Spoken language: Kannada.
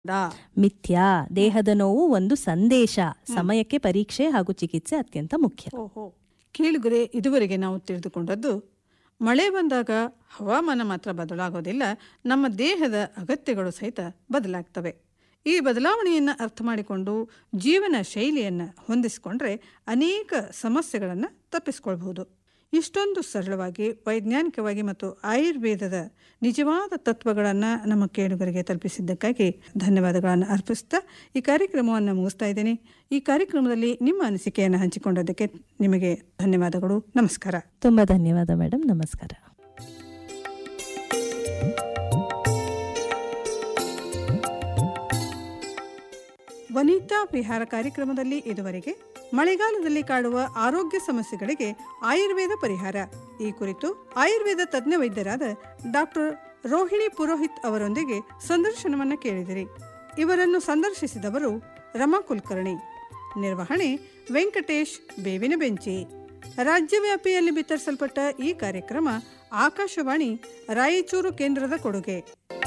ದಾ ಮಿಥ್ಯಾ ದೇಹದ ನೋವು ಒಂದು ಸಂದೇಶ ಸಮಯಕ್ಕೆ ಪರೀಕ್ಷೆ ಹಾಗೂ ಚಿಕಿತ್ಸೆ ಅತ್ಯಂತ ಮುಖ್ಯ ಓಹೋ ಕೇಳುಗರೆ ಇದುವರೆಗೆ ನಾವು ತಿಳಿದುಕೊಂಡದ್ದು ಮಳೆ ಬಂದಾಗ ಹವಾಮಾನ ಮಾತ್ರ ಬದಲಾಗೋದಿಲ್ಲ ನಮ್ಮ ದೇಹದ ಅಗತ್ಯಗಳು ಸಹಿತ ಬದಲಾಗ್ತವೆ ಈ ಬದಲಾವಣೆಯನ್ನು ಅರ್ಥ ಮಾಡಿಕೊಂಡು ಜೀವನ ಶೈಲಿಯನ್ನು ಹೊಂದಿಸಿಕೊಂಡ್ರೆ ಅನೇಕ ಸಮಸ್ಯೆಗಳನ್ನು ತಪ್ಪಿಸ್ಕೊಳ್ಬಹುದು ಇಷ್ಟೊಂದು ಸರಳವಾಗಿ ವೈಜ್ಞಾನಿಕವಾಗಿ ಮತ್ತು ಆಯುರ್ವೇದದ ನಿಜವಾದ ತತ್ವಗಳನ್ನು ನಮ್ಮ ಕೇಳುಗರಿಗೆ ತಲುಪಿಸಿದ್ದಕ್ಕಾಗಿ ಧನ್ಯವಾದಗಳನ್ನು ಅರ್ಪಿಸ್ತಾ ಈ ಕಾರ್ಯಕ್ರಮವನ್ನು ಮುಗಿಸ್ತಾ ಇದ್ದೇನೆ ಈ ಕಾರ್ಯಕ್ರಮದಲ್ಲಿ ನಿಮ್ಮ ಅನಿಸಿಕೆಯನ್ನು ಹಂಚಿಕೊಂಡದ್ದಕ್ಕೆ ನಿಮಗೆ ಧನ್ಯವಾದಗಳು ನಮಸ್ಕಾರ ತುಂಬಾ ಧನ್ಯವಾದ ಮೇಡಮ್ ನಮಸ್ಕಾರ ವನಿತಾ ವಿಹಾರ ಕಾರ್ಯಕ್ರಮದಲ್ಲಿ ಇದುವರೆಗೆ ಮಳೆಗಾಲದಲ್ಲಿ ಕಾಡುವ ಆರೋಗ್ಯ ಸಮಸ್ಯೆಗಳಿಗೆ ಆಯುರ್ವೇದ ಪರಿಹಾರ ಈ ಕುರಿತು ಆಯುರ್ವೇದ ತಜ್ಞ ವೈದ್ಯರಾದ ಡಾಕ್ಟರ್ ರೋಹಿಣಿ ಪುರೋಹಿತ್ ಅವರೊಂದಿಗೆ ಸಂದರ್ಶನವನ್ನು ಕೇಳಿದಿರಿ ಇವರನ್ನು ಸಂದರ್ಶಿಸಿದವರು ರಮಾ ಕುಲಕರ್ಣಿ ನಿರ್ವಹಣೆ ವೆಂಕಟೇಶ್ ಬೇವಿನ ಬೆಂಚಿ ರಾಜ್ಯವ್ಯಾಪಿಯಲ್ಲಿ ಬಿತ್ತರಿಸಲ್ಪಟ್ಟ ಈ ಕಾರ್ಯಕ್ರಮ ಆಕಾಶವಾಣಿ ರಾಯಚೂರು ಕೇಂದ್ರದ ಕೊಡುಗೆ